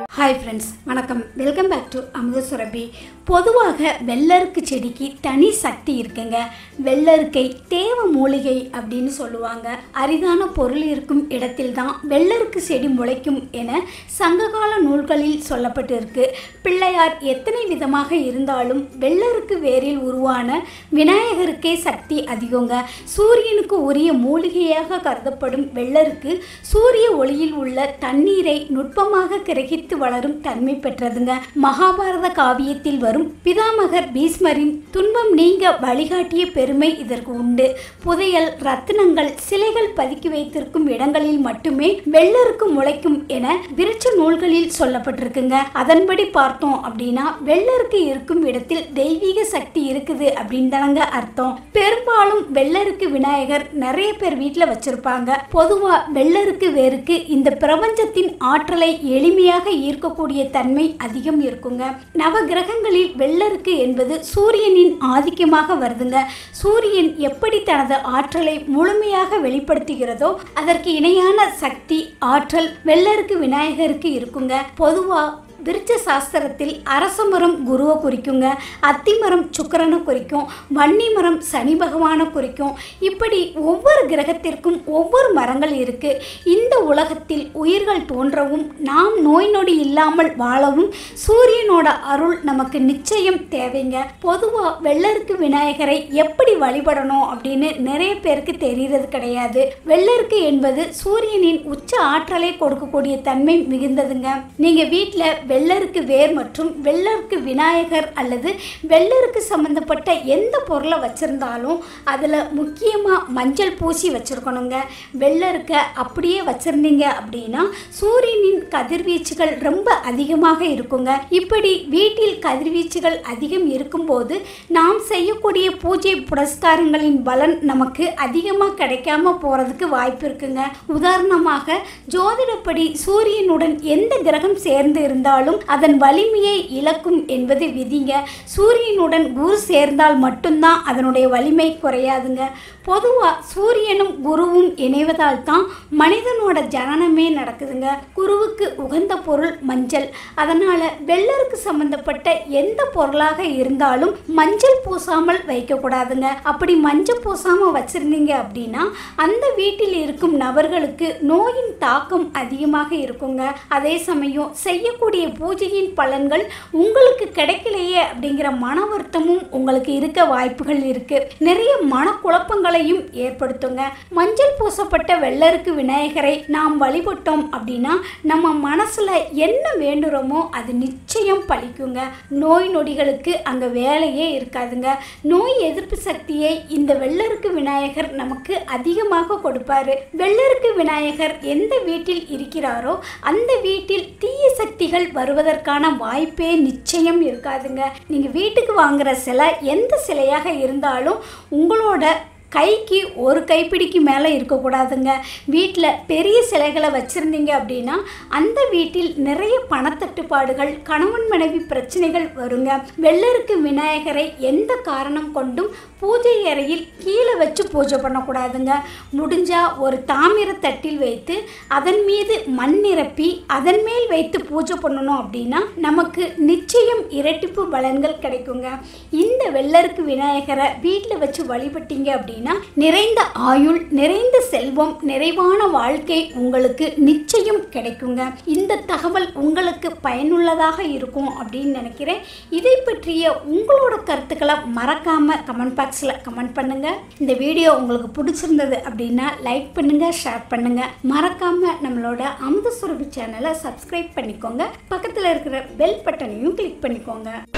hi friends வணக்கம் welcome back to Amutha Surabhi பொதுவாக வெள்ளருக்கு செடிக்கு தனி சக்தி இருக்குங்க வெள்ளருக்கை தேவ மூலிகை அப்படின்னு சொல்லுவாங்க அரிதான பொருள் இருக்கும் இடத்தில் தான் வெள்ளருக்கு செடி முளைக்கும் என சங்ககால நூல்களில் சொல்லப்பட்டிருக்கு பிள்ளையார் எத்தனை விதமாக இருந்தாலும் வெள்ளருக்கு வேரில் உருவான விநாயகருக்கே சக்தி அதிகங்க சூரியனுக்கு உரிய மூலிகையாக கருதப்படும் வெள்ளருக்கு சூரிய ஒளியில் உள்ள தண்ணீரை நுட்பமாக கிரகித்து வளரும் தன்மை பெற்றதுங்க மகாபாரத காவியத்தில் வரும் பிதாமகர் பீஸ்மரின் துன்பம் நீங்க வழிகாட்டிய பெருமை இதற்கு உண்டு புதையல் ரத்தினங்கள் சிலைகள் பதுக்கி வைத்திருக்கும் இடங்களில் மட்டுமே வெள்ளருக்கு முளைக்கும் என விருட்ச நூல்களில் சொல்லப்பட்டிருக்குங்க அதன்படி பார்த்தோம் அப்படின்னா வெள்ளருக்கு இருக்கும் இடத்தில் தெய்வீக சக்தி இருக்குது அப்படின்னு தானங்க அர்த்தம் பெரும்பாலும் வெள்ளருக்கு விநாயகர் நிறைய பேர் வீட்டில் வச்சிருப்பாங்க பொதுவா வெள்ளருக்கு வேருக்கு இந்த பிரபஞ்சத்தின் ஆற்றலை எளிமையாக ஈர்க்கக்கூடிய தன்மை அதிகம் இருக்குங்க நவ கிரகங்களில் வெள்ளருக்கு என்பது சூரியனின் ஆதிக்கமாக வருதுங்க சூரியன் எப்படி தனது ஆற்றலை முழுமையாக வெளிப்படுத்துகிறதோ அதற்கு இணையான சக்தி ஆற்றல் வெள்ளருக்கு விநாயகருக்கு இருக்குங்க பொதுவா விருட்ச சாஸ்திரத்தில் அரச மரம் குருவை குறிக்குங்க அத்தி மரம் சுக்கரனை குறிக்கும் வன்னி மரம் சனி பகவானை குறிக்கும் இப்படி ஒவ்வொரு கிரகத்திற்கும் ஒவ்வொரு மரங்கள் இருக்கு இந்த உலகத்தில் உயிர்கள் தோன்றவும் நாம் நோய் நொடி இல்லாமல் வாழவும் சூரியனோட அருள் நமக்கு நிச்சயம் தேவைங்க பொதுவாக வெள்ளருக்கு விநாயகரை எப்படி வழிபடணும் அப்படின்னு நிறைய பேருக்கு தெரியறது கிடையாது வெள்ளருக்கு என்பது சூரியனின் உச்ச ஆற்றலை கொடுக்கக்கூடிய தன்மை மிகுந்ததுங்க நீங்க வீட்டில் வெள்ளருக்கு வேர் மற்றும் வெள்ளருக்கு விநாயகர் அல்லது வெள்ளருக்கு சம்மந்தப்பட்ட எந்த பொருளை வச்சுருந்தாலும் அதில் முக்கியமாக மஞ்சள் பூசி வச்சுருக்கணுங்க வெள்ளருக்கை அப்படியே வச்சுருந்தீங்க அப்படின்னா சூரியனின் கதிர்வீச்சுகள் ரொம்ப அதிகமாக இருக்குங்க இப்படி வீட்டில் கதிர்வீச்சுகள் அதிகம் இருக்கும்போது நாம் செய்யக்கூடிய பூஜை புரஸ்காரங்களின் பலன் நமக்கு அதிகமாக கிடைக்காம போகிறதுக்கு வாய்ப்பு இருக்குங்க உதாரணமாக ஜோதிடப்படி சூரியனுடன் எந்த கிரகம் சேர்ந்து இருந்தாலும் அதன் வலிமையை இழக்கும் என்பது விதிங்க சூரியனுடன் குரு சேர்ந்தால் மட்டும்தான் அதனுடைய வலிமை குறையாதுங்க பொதுவாக சூரியனும் குருவும் இணைவதால் தான் மனிதனோட ஜனனமே நடக்குதுங்க குருவுக்கு உகந்த பொருள் மஞ்சள் அதனால் வெள்ளருக்கு சம்பந்தப்பட்ட எந்த பொருளாக இருந்தாலும் மஞ்சள் பூசாமல் வைக்கக்கூடாதுங்க அப்படி மஞ்சள் பூசாமல் வச்சுருந்தீங்க அப்படின்னா அந்த வீட்டில் இருக்கும் நபர்களுக்கு நோயின் தாக்கம் அதிகமாக இருக்குங்க அதே சமயம் செய்யக்கூடிய பூஜையின் பலன்கள் உங்களுக்கு கிடைக்கலையே அப்படிங்கிற மன வருத்தமும் உங்களுக்கு இருக்க வாய்ப்புகள் இருக்கு நிறைய மனக்குழப்பங்களையும் ஏற்படுத்துங்க மஞ்சள் பூசப்பட்ட வெள்ளருக்கு விநாயகரை நாம் வழிபட்டோம் அப்படின்னா நம்ம மனசுல என்ன வேண்டுறோமோ அது நிச்சயம் பலிக்குங்க நோய் நொடிகளுக்கு அங்க வேலையே இருக்காதுங்க நோய் எதிர்ப்பு சக்தியை இந்த வெள்ளருக்கு விநாயகர் நமக்கு அதிகமாக கொடுப்பாரு வெள்ளருக்கு விநாயகர் எந்த வீட்டில் இருக்கிறாரோ அந்த வீட்டில் தீய சக்திகள் வருவதற்கான வாய்ப்பே நிச்சயம் இருக்காதுங்க நீங்க வீட்டுக்கு வாங்குற சிலை எந்த சிலையாக இருந்தாலும் உங்களோட கைக்கு ஒரு கைப்பிடிக்கு மேலே இருக்கக்கூடாதுங்க வீட்டில் பெரிய சிலைகளை வச்சுருந்தீங்க அப்படின்னா அந்த வீட்டில் நிறைய பணத்தட்டுப்பாடுகள் கணவன் மனைவி பிரச்சனைகள் வருங்க வெள்ளருக்கு விநாயகரை எந்த காரணம் கொண்டும் பூஜை அறையில் கீழே வச்சு பூஜை பண்ணக்கூடாதுங்க முடிஞ்சால் ஒரு தாமிர தட்டில் வைத்து அதன் மீது மண் நிரப்பி அதன் மேல் வைத்து பூஜை பண்ணணும் அப்படின்னா நமக்கு நிச்சயம் இரட்டிப்பு பலன்கள் கிடைக்குங்க இந்த வெள்ளருக்கு விநாயகரை வீட்டில் வச்சு வழிபட்டீங்க அப்படின்னா நிறைந்த ஆயுள் நிறைந்த செல்வம் நிறைவான வாழ்க்கை உங்களுக்கு நிச்சயம் கிடைக்குங்க இந்த தகவல் உங்களுக்கு பயனுள்ளதாக இருக்கும் அப்படின்னு நினைக்கிறேன் இதை பற்றிய உங்களோட கருத்துக்களை மறக்காம கமெண்ட் பாக்ஸில் கமெண்ட் பண்ணுங்க இந்த வீடியோ உங்களுக்கு பிடிச்சிருந்தது அப்படின்னா லைக் பண்ணுங்க ஷேர் பண்ணுங்க மறக்காம நம்மளோட அமுத சுரபி சேனலை சப்ஸ்கிரைப் பண்ணிக்கோங்க பக்கத்தில் இருக்கிற பெல் பட்டனையும் கிளிக் பண்ணிக்கோங்க